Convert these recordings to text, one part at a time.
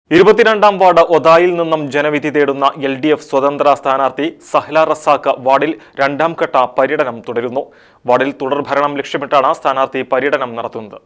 ഇരുപത്തിരണ്ടാം വാർഡ് ഒതായിൽ നിന്നും ജനവിധി തേടുന്ന എൽ ഡി എഫ് സ്വതന്ത്ര സ്ഥാനാർത്ഥി സഹ്ല റസാഖ് വാർഡിൽ രണ്ടാം ഘട്ട പര്യടനം തുടരുന്നു വാർഡിൽ തുടർഭരണം ലക്ഷ്യമിട്ടാണ് സ്ഥാനാർത്ഥി പര്യടനം നടത്തുന്നത്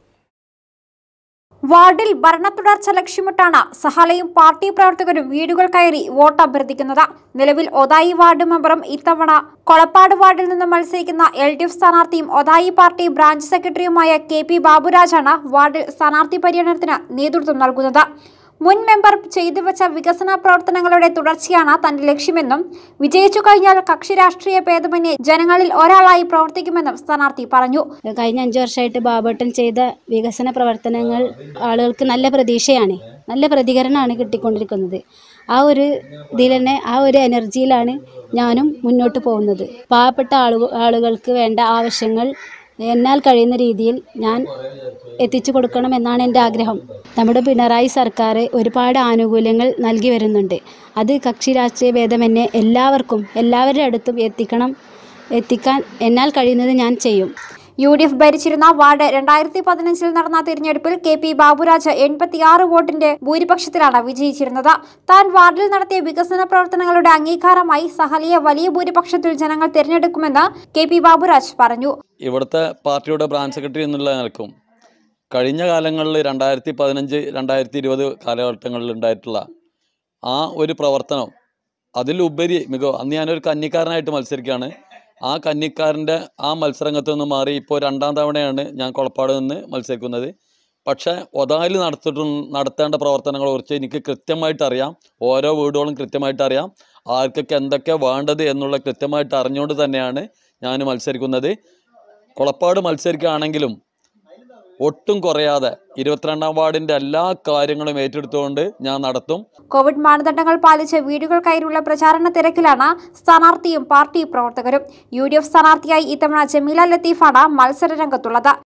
വാർഡിൽ ഭരണത്തുടർച്ച ലക്ഷ്യമിട്ടാണ് സഹലയും പാർട്ടി പ്രവർത്തകരും വീടുകൾ കയറി വോട്ട് അഭ്യർത്ഥിക്കുന്നത് നിലവിൽ ഒതായി വാർഡ് മെമ്പറും ഇത്തവണ കൊളപ്പാട് വാർഡിൽ നിന്ന് മത്സരിക്കുന്ന എൽ ഡി എഫ് സ്ഥാനാർത്ഥിയും ഒതായി പാർട്ടി ബ്രാഞ്ച് സെക്രട്ടറിയുമായ കെ പി ബാബുരാജാണ് വാർഡിൽ സ്ഥാനാർത്ഥി പര്യടനത്തിന് നേതൃത്വം നൽകുന്നത് മുൻ മെമ്പർ ചെയ്തുവച്ച വികസന പ്രവർത്തനങ്ങളുടെ തുടർച്ചയാണ് തന്റെ ലക്ഷ്യമെന്നും വിജയിച്ചു കഴിഞ്ഞാൽ കക്ഷി രാഷ്ട്രീയ ഭേദമന്യേ ജനങ്ങളിൽ ഒരാളായി പ്രവർത്തിക്കുമെന്നും സ്ഥാനാർത്ഥി പറഞ്ഞു കഴിഞ്ഞ അഞ്ച് വർഷമായിട്ട് ബാബേട്ടൻ ചെയ്ത വികസന പ്രവർത്തനങ്ങൾ ആളുകൾക്ക് നല്ല പ്രതീക്ഷയാണ് നല്ല പ്രതികരണമാണ് കിട്ടിക്കൊണ്ടിരിക്കുന്നത് ആ ഒരു ഇതിൽ തന്നെ ആ ഒരു എനർജിയിലാണ് ഞാനും മുന്നോട്ട് പോകുന്നത് പാവപ്പെട്ട ആളു ആളുകൾക്ക് വേണ്ട ആവശ്യങ്ങൾ എന്നാൽ കഴിയുന്ന രീതിയിൽ ഞാൻ എത്തിച്ചു കൊടുക്കണമെന്നാണ് എൻ്റെ ആഗ്രഹം നമ്മുടെ പിണറായി സർക്കാർ ഒരുപാട് ആനുകൂല്യങ്ങൾ നൽകി വരുന്നുണ്ട് അത് കക്ഷി രാഷ്ട്രീയ ഭേദമന്യേ എല്ലാവർക്കും എല്ലാവരുടെ അടുത്തും എത്തിക്കണം എത്തിക്കാൻ എന്നാൽ കഴിയുന്നത് ഞാൻ ചെയ്യും യു ഡി എഫ് ഭരിച്ചിരുന്ന വാർഡ് രണ്ടായിരത്തി പതിനഞ്ചിൽ നടന്ന തിരഞ്ഞെടുപ്പിൽ കെ പി ബാബുരാജ് എൺപത്തിയാറ് വോട്ടിന്റെ ഭൂരിപക്ഷത്തിലാണ് വിജയിച്ചിരുന്നത് താൻ വാർഡിൽ നടത്തിയ വികസന പ്രവർത്തനങ്ങളുടെ അംഗീകാരമായി സഹലിയെ വലിയ ഭൂരിപക്ഷത്തിൽ ജനങ്ങൾ തിരഞ്ഞെടുക്കുമെന്ന് കെ പി ബാബുരാജ് പറഞ്ഞു ഇവിടുത്തെ പാർട്ടിയുടെ ബ്രാഞ്ച് സെക്രട്ടറി എന്നുള്ള നിലക്കും കഴിഞ്ഞ കാലങ്ങളിൽ രണ്ടായിരത്തി പതിനഞ്ച് രണ്ടായിരത്തി ഇരുപത് കാലഘട്ടങ്ങളിൽ ഉണ്ടായിട്ടുള്ള ആ ഒരു പ്രവർത്തനം അതിലുപരി മികവ് അന്ന് ഞാനൊരു കന്നിക്കാരനായിട്ട് മത്സരിക്കുകയാണ് ആ കന്നിക്കാരൻ്റെ ആ മത്സരരംഗത്ത് നിന്ന് മാറി ഇപ്പോൾ രണ്ടാം തവണയാണ് ഞാൻ കൊളപ്പാട് നിന്ന് മത്സരിക്കുന്നത് പക്ഷേ ഒതായിൽ നടത്തിട്ടു നടത്തേണ്ട പ്രവർത്തനങ്ങളെ കുറിച്ച് എനിക്ക് കൃത്യമായിട്ട് അറിയാം ഓരോ വീടുകളും കൃത്യമായിട്ട് അറിയാം ആർക്കൊക്കെ എന്തൊക്കെ വേണ്ടത് എന്നുള്ള കൃത്യമായിട്ട് അറിഞ്ഞുകൊണ്ട് തന്നെയാണ് ഞാൻ മത്സരിക്കുന്നത് കൊളപ്പാട് മത്സരിക്കുകയാണെങ്കിലും ഒട്ടും കുറയാതെ ഇരുപത്തിരണ്ടാം വാർഡിൻ്റെ എല്ലാ കാര്യങ്ങളും ഏറ്റെടുത്തുകൊണ്ട് ഞാൻ നടത്തും കോവിഡ് മാനദണ്ഡങ്ങൾ പാലിച്ച് വീടുകൾ കയറിയുള്ള പ്രചാരണ തിരക്കിലാണ് സ്ഥാനാർത്ഥിയും പാർട്ടി പ്രവർത്തകരും യു ഡി എഫ് സ്ഥാനാർത്ഥിയായി ഇത്തവണ ജമീല ലത്തീഫാണ് മത്സര രംഗത്തുള്ളത്